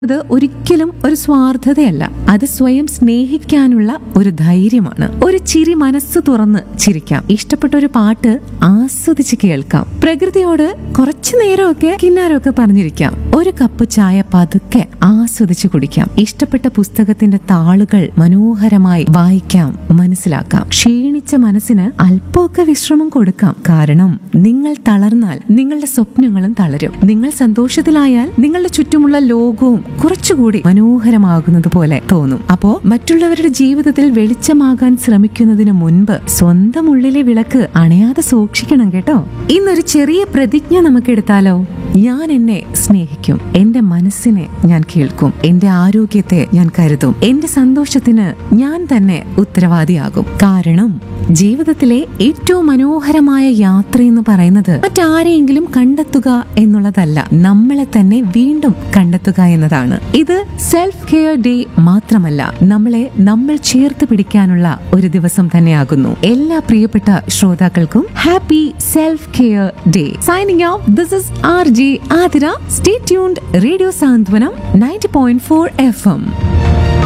അത് ഒരിക്കലും ഒരു സ്വാർത്ഥതയല്ല അത് സ്വയം സ്നേഹിക്കാനുള്ള ഒരു ധൈര്യമാണ് ഒരു ചിരി മനസ്സ് തുറന്ന് ചിരിക്കാം ഇഷ്ടപ്പെട്ട ഒരു പാട്ട് ആസ്വദിച്ച് കേൾക്കാം പ്രകൃതിയോട് കുറച്ചു നേരമൊക്കെ കിന്നാരമൊക്കെ പറഞ്ഞിരിക്കാം ഒരു കപ്പ് ചായ പതുക്കെ ആസ്വദിച്ച് കുടിക്കാം ഇഷ്ടപ്പെട്ട പുസ്തകത്തിന്റെ താളുകൾ മനോഹരമായി വായിക്കാം മനസ്സിലാക്കാം ക്ഷീണിച്ച മനസ്സിന് അല്പമൊക്കെ വിശ്രമം കൊടുക്കാം കാരണം നിങ്ങൾ തളർന്നാൽ നിങ്ങളുടെ സ്വപ്നങ്ങളും തളരും നിങ്ങൾ സന്തോഷത്തിലായാൽ നിങ്ങളുടെ ചുറ്റുമുള്ള ലോകവും കുറച്ചുകൂടി മനോഹരമാകുന്നത് പോലെ തോന്നും അപ്പോ മറ്റുള്ളവരുടെ ജീവിതത്തിൽ വെളിച്ചമാകാൻ ശ്രമിക്കുന്നതിന് മുൻപ് സ്വന്തം ഉള്ളിലെ വിളക്ക് അണയാതെ സൂക്ഷിക്കണം കേട്ടോ ഇന്നൊരു ചെറിയ പ്രതിജ്ഞ നമുക്ക് എടുത്താലോ ഞാൻ എന്നെ സ്നേഹിക്കും എന്റെ മനസ്സിനെ ഞാൻ കേൾക്കും എന്റെ ആരോഗ്യത്തെ ഞാൻ കരുതും എന്റെ സന്തോഷത്തിന് ഞാൻ തന്നെ ഉത്തരവാദിയാകും കാരണം ജീവിതത്തിലെ ഏറ്റവും മനോഹരമായ യാത്ര എന്ന് പറയുന്നത് മറ്റാരെയെങ്കിലും കണ്ടെത്തുക എന്നുള്ളതല്ല നമ്മളെ തന്നെ വീണ്ടും കണ്ടെത്തുക എന്നതാണ് ഇത് സെൽഫ് കെയർ ഡേ മാത്രമല്ല നമ്മളെ നമ്മൾ ചേർത്ത് പിടിക്കാനുള്ള ഒരു ദിവസം തന്നെയാകുന്നു എല്ലാ പ്രിയപ്പെട്ട ശ്രോതാക്കൾക്കും happy self care day signing out this is R J Athira stay tuned radio Santhwanam ninety point four F M